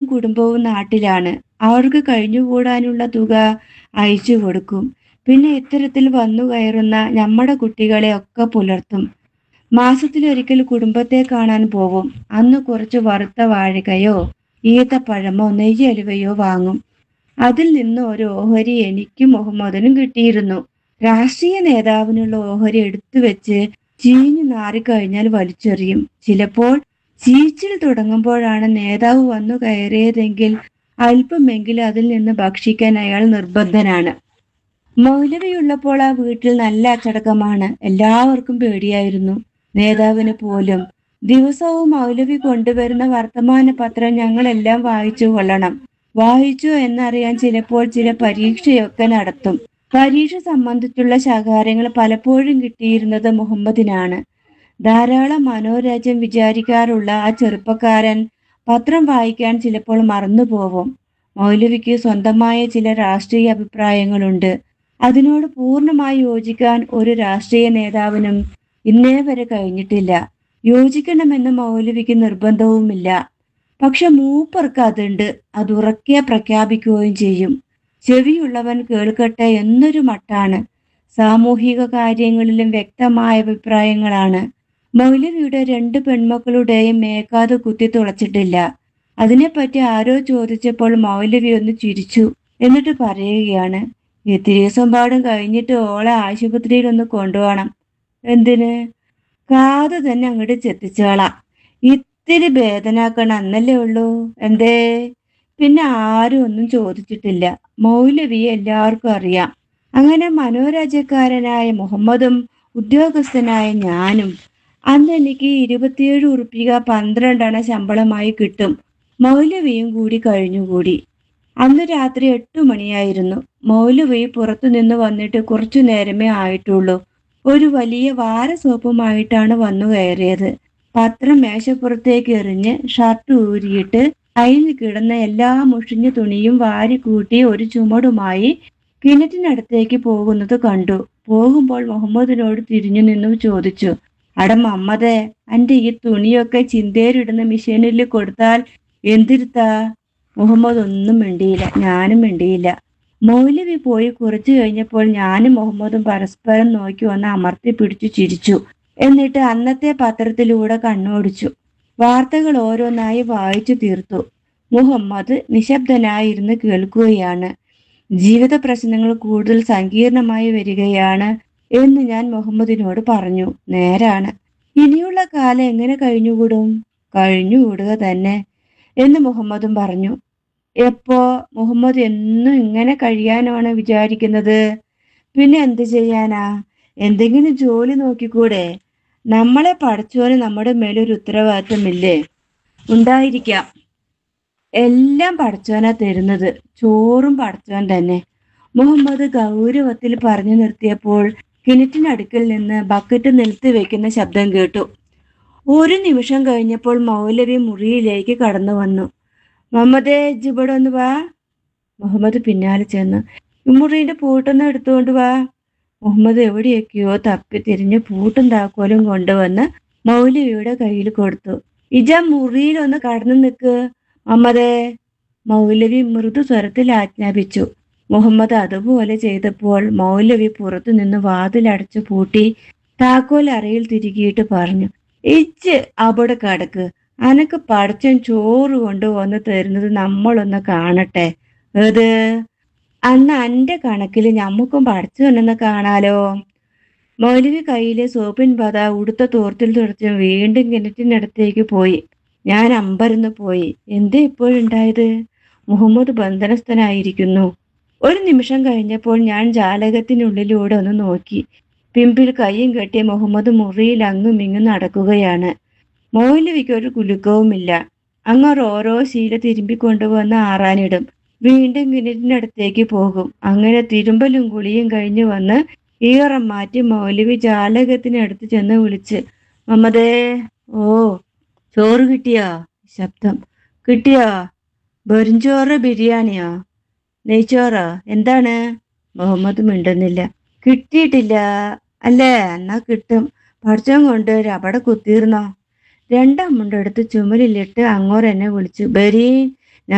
കുടുംബവും നാട്ടിലാണ് അവർക്ക് കഴിഞ്ഞുകൂടാനുള്ള തുക അയച്ചു കൊടുക്കും പിന്നെ ഇത്തരത്തിൽ വന്നു കയറുന്ന നമ്മുടെ കുട്ടികളെ ഒക്കെ പുലർത്തും മാസത്തിലൊരിക്കൽ കുടുംബത്തെ കാണാൻ പോവും അന്ന് കുറച്ച് വറുത്ത വാഴകയോ ഈത്തപ്പഴമോ നെയ്യലുവയോ വാങ്ങും അതിൽ നിന്ന് ഒരു ഓഹരി എനിക്കും മുഹമ്മദിനും കിട്ടിയിരുന്നു രാഷ്ട്രീയ നേതാവിനുള്ള ഓഹരി എടുത്തു വെച്ച് ചീഞ്ഞു നാറിക്കഴിഞ്ഞാൽ വലിച്ചെറിയും ചിലപ്പോൾ ചീച്ചിൽ തുടങ്ങുമ്പോഴാണ് നേതാവ് വന്നു കയറിയതെങ്കിൽ അല്പമെങ്കിലും അതിൽ നിന്ന് ഭക്ഷിക്കാൻ അയാൾ നിർബന്ധനാണ് മൗലവിയുള്ളപ്പോൾ ആ വീട്ടിൽ നല്ല അച്ചടക്കമാണ് എല്ലാവർക്കും പേടിയായിരുന്നു നേതാവിന് പോലും ദിവസവും മൗലവി കൊണ്ടുവരുന്ന വർത്തമാന പത്രം ഞങ്ങളെല്ലാം വായിച്ചു കൊള്ളണം വായിച്ചു എന്നറിയാൻ ചിലപ്പോൾ ചില പരീക്ഷയൊക്കെ നടത്തും പരീക്ഷ സംബന്ധിച്ചുള്ള ശകാരങ്ങൾ പലപ്പോഴും കിട്ടിയിരുന്നത് മുഹമ്മദിനാണ് ധാരാളം മനോരാജ്യം വിചാരിക്കാറുള്ള ആ ചെറുപ്പക്കാരൻ പത്രം വായിക്കാൻ ചിലപ്പോൾ മറന്നുപോകും മൗലവിക്ക് സ്വന്തമായ ചില രാഷ്ട്രീയ അഭിപ്രായങ്ങളുണ്ട് അതിനോട് പൂർണ്ണമായി യോജിക്കാൻ ഒരു രാഷ്ട്രീയ നേതാവിനും ഇന്നേ വരെ കഴിഞ്ഞിട്ടില്ല യോജിക്കണമെന്ന് മൗലവിക്ക് നിർബന്ധവുമില്ല പക്ഷെ മൂപ്പർക്ക് അതുണ്ട് അത് ഉറക്കെ പ്രഖ്യാപിക്കുകയും ചെയ്യും ചെവിയുള്ളവൻ കേൾക്കട്ടെ എന്നൊരു മട്ടാണ് സാമൂഹിക കാര്യങ്ങളിലും വ്യക്തമായ അഭിപ്രായങ്ങളാണ് മൗലവിയുടെ രണ്ട് പെൺമക്കളുടെയും മേക്കാത് കുത്തി തുളച്ചിട്ടില്ല അതിനെപ്പറ്റി ആരോ ചോദിച്ചപ്പോൾ മൗലവി ഒന്ന് ചിരിച്ചു എന്നിട്ട് പറയുകയാണ് ഇത്തിരി ദിവസം പാടും കഴിഞ്ഞിട്ട് ഓളെ ആശുപത്രിയിൽ ഒന്ന് കൊണ്ടുപോകണം എന്തിന് കാത് തന്നെ അങ്ങോട്ട് ചെത്തിച്ചോളാം ഇത്തിരി വേദനാക്കണം എന്നല്ലേ ഉള്ളൂ എന്തേ പിന്നെ ആരും ഒന്നും ചോദിച്ചിട്ടില്ല മൗലവിയെ എല്ലാവർക്കും അറിയാം അങ്ങനെ മനോരാജ്യക്കാരനായ മുഹമ്മദും ഉദ്യോഗസ്ഥനായ ഞാനും അന്ന് എനിക്ക് ഇരുപത്തിയേഴ് ഉറുപ്പിക പന്ത്രണ്ടണ ശമ്പളമായി കിട്ടും മൗലവിയും കൂടി കഴിഞ്ഞുകൂടി അന്ന് രാത്രി എട്ടു മണിയായിരുന്നു മൗലവി പുറത്തു നിന്ന് വന്നിട്ട് കുറച്ചു നേരമേ ആയിട്ടുള്ളൂ ഒരു വലിയ വാര സോപ്പുമായിട്ടാണ് വന്നു കയറിയത് പത്രം മേശപ്പുറത്തേക്ക് എറിഞ്ഞ് ഷർട്ട് ഊരിയിട്ട് അതിൽ കിടന്ന എല്ലാ മുഷിഞ്ഞ തുണിയും വാരി കൂട്ടി ഒരു ചുമടുമായി കിണറ്റിനടുത്തേക്ക് പോകുന്നത് കണ്ടു പോകുമ്പോൾ മുഹമ്മദിനോട് തിരിഞ്ഞു നിന്നു ചോദിച്ചു അട മമ്മതേ അന്റെ ഈ തുണിയൊക്കെ ചിന്തേരിടുന്ന മെഷീനിൽ കൊടുത്താൽ എന്തിരുത്താ മുഹമ്മദ് ഒന്നും മിണ്ടിയില്ല ഞാനും മിണ്ടിയില്ല മൗലവി പോയി കുറച്ചു കഴിഞ്ഞപ്പോൾ ഞാനും മുഹമ്മദും പരസ്പരം നോക്കി വന്ന് അമർത്തി പിടിച്ചു ചിരിച്ചു എന്നിട്ട് അന്നത്തെ പത്രത്തിലൂടെ കണ്ണോടിച്ചു വാർത്തകൾ ഓരോന്നായി വായിച്ചു തീർത്തു മുഹമ്മദ് നിശബ്ദനായിരുന്ന് കേൾക്കുകയാണ് ജീവിത പ്രശ്നങ്ങൾ കൂടുതൽ സങ്കീർണമായി വരികയാണ് എന്ന് ഞാൻ മുഹമ്മദിനോട് പറഞ്ഞു നേരാണ് ഇനിയുള്ള കാലം എങ്ങനെ കഴിഞ്ഞുകൂടും കഴിഞ്ഞുകൂടുക തന്നെ എന്ന് മുഹമ്മദും പറഞ്ഞു എപ്പോ മുഹമ്മദ് എന്നും ഇങ്ങനെ കഴിയാനാണ് വിചാരിക്കുന്നത് പിന്നെ എന്ത് ചെയ്യാനാ എന്തെങ്കിലും ജോലി നോക്കിക്കൂടെ നമ്മളെ പഠിച്ചോന് നമ്മുടെ മേലൊരു ഉത്തരവാദിത്തമില്ലേ ഉണ്ടായിരിക്കാം എല്ലാം പഠിച്ചോനാ തരുന്നത് ചോറും പഠിച്ചോൻ തന്നെ മുഹമ്മദ് ഗൗരവത്തിൽ പറഞ്ഞു നിർത്തിയപ്പോൾ കിണറ്റിനടുക്കിൽ നിന്ന് ബക്കറ്റ് നിലത്ത് വെക്കുന്ന ശബ്ദം കേട്ടു ഒരു നിമിഷം കഴിഞ്ഞപ്പോൾ മൗലവി മുറിയിലേക്ക് കടന്നു വന്നു മുഹമ്മദേ ജിബടെ ഒന്ന് വാ മുഹമ്മദ് പിന്നാലെ ചെന്ന് മുറിയുടെ പൂട്ടൊന്ന് എടുത്തുകൊണ്ട് വാ മുഹമ്മദ് എവിടെയൊക്കെയോ തപ്പി തിരിഞ്ഞ് പൂട്ടും താക്കോലും കൊണ്ടുവന്ന് മൗലവിയുടെ കയ്യിൽ കൊടുത്തു ഇജ മുറിയിലൊന്ന് കടന്നു നിൽക്ക് മുഹമ്മദേ മൗലവി മൃദു സ്വരത്തിൽ ആജ്ഞാപിച്ചു മുഹമ്മദ് അതുപോലെ ചെയ്തപ്പോൾ മൗലവി പുറത്തു നിന്ന് വാതിലടച്ചു പൂട്ടി താക്കോൽ അറയിൽ തിരികിയിട്ട് പറഞ്ഞു ഇച്ച് അവിടെ കടക്ക് അനക്ക് പഠിച്ചൻ ചോറ് കൊണ്ടുവന്ന് തരുന്നത് നമ്മളൊന്ന് കാണട്ടെ ഏത് അന്ന് അന്റെ കണക്കിൽ ഞമ്മക്കും പഠിച്ചു തന്നെ കാണാലോ മൗലവി കയ്യിലെ സോപ്പിൻ പത ഉടുത്ത തോർത്തിൽ തുടച്ച് വീണ്ടും കിണറ്റിനടുത്തേക്ക് പോയി ഞാൻ അമ്പരന്ന് പോയി എന്തേ ഇപ്പോഴുണ്ടായത് മുഹമ്മദ് ബന്ധനസ്ഥനായിരിക്കുന്നു ഒരു നിമിഷം കഴിഞ്ഞപ്പോൾ ഞാൻ ജാലകത്തിനുള്ളിലൂടെ ഒന്ന് നോക്കി പിമ്പിൽ കൈയും കെട്ടി മുഹമ്മദ് മുറിയിൽ അങ്ങും ഇങ്ങും നടക്കുകയാണ് മൗലവിക്ക് ഒരു കുലുക്കവുമില്ല അങ്ങർ ഓരോ ശീല തിരുമ്പിക്കൊണ്ടുവന്ന് ആറാനിടും വീണ്ടും കിണറ്റിനടുത്തേക്ക് പോകും അങ്ങനെ തിരുമ്പലും കുളിയും കഴിഞ്ഞു വന്ന് ഈറം മാറ്റി മൗലവി ജാലകത്തിനടുത്ത് ചെന്ന് വിളിച്ച് മമ്മദേ ഓ ചോറ് കിട്ടിയോ ശബ്ദം കിട്ടിയോ വെറുംചോറ് ബിരിയാണിയോ നെയ്ച്ചോറോ എന്താണ് മുഹമ്മദ് മിണ്ടുന്നില്ല കിട്ടിയിട്ടില്ല അല്ലേ എന്നാ കിട്ടും പഠിച്ചം കൊണ്ട് അവിടെ കുത്തിയിരുന്നോ രണ്ടാം മുണ്ടെടുത്ത് ചുമലിലിട്ട് അങ്ങോട്ട് എന്നെ വിളിച്ചു ബരീൻ